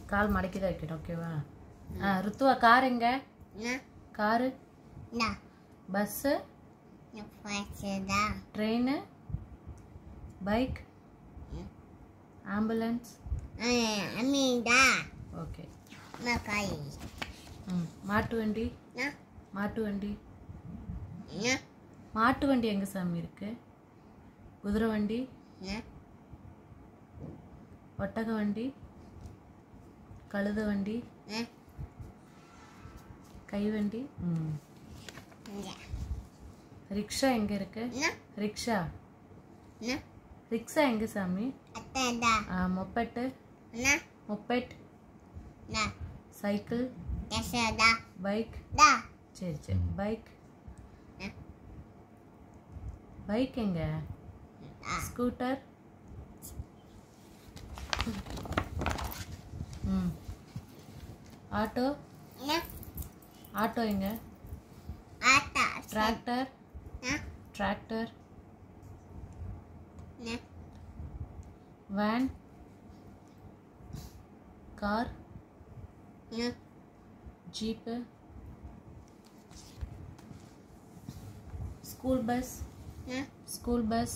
கால் மடக்கி தான் வைக்கணும் ஓகேவா ஆ ருத்துவா கார் எங்க நா காரு நா பஸ்ஸு நா ஃபர்ஸ்டா ட்ரெயின் பைக் ஆம்புலன்ஸ் அமீண்டா ஓகே நா காய் ம் மாட்டு வண்டி நா மாட்டு வண்டி நா மாட்டு வண்டி எங்க சாமி இருக்கு குதிரை வண்டி நா ஒட்டக வண்டி கழுத வண்டி நா கை வண்டி ம் நா ரிக்ஷா எங்க இருக்கு நா ரிக்ஷா நா ரிக்ஷா எங்க சாமி அத்தண்டா ஆ, மொப்பெட்டு நா மொப்பெட் நா சைக்கிள் டசடா பைக் டா சரி சரி பைக் ம். பைக் எங்க ஆ ஸ்கூட்டர் ம் ஆட்டோ நா ஆட்டோ எங்க ஆட்டா டிராக்டர் நா டிராக்டர் நா வேன் கார் நா ஜீப்பு ஸ்கூல் பஸ் நா school bus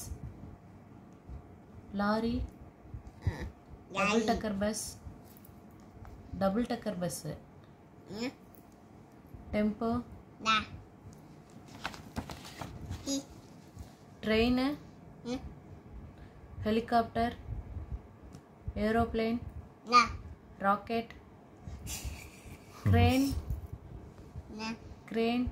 lorry double decker bus double decker bus நா டெம்போ நா டி ட்ரெயின் நா ஹெலிகாப்டர் ஏரோப்ளேன் நா ராக்கெட் crane நா crane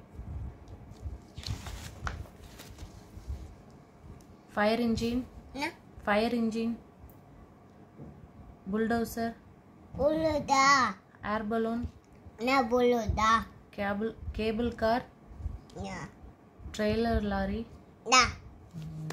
fire engine நா fire engine bulldozer புலுடா air balloon நா புலுடா cable cable car நா trailer lorry நா ம்,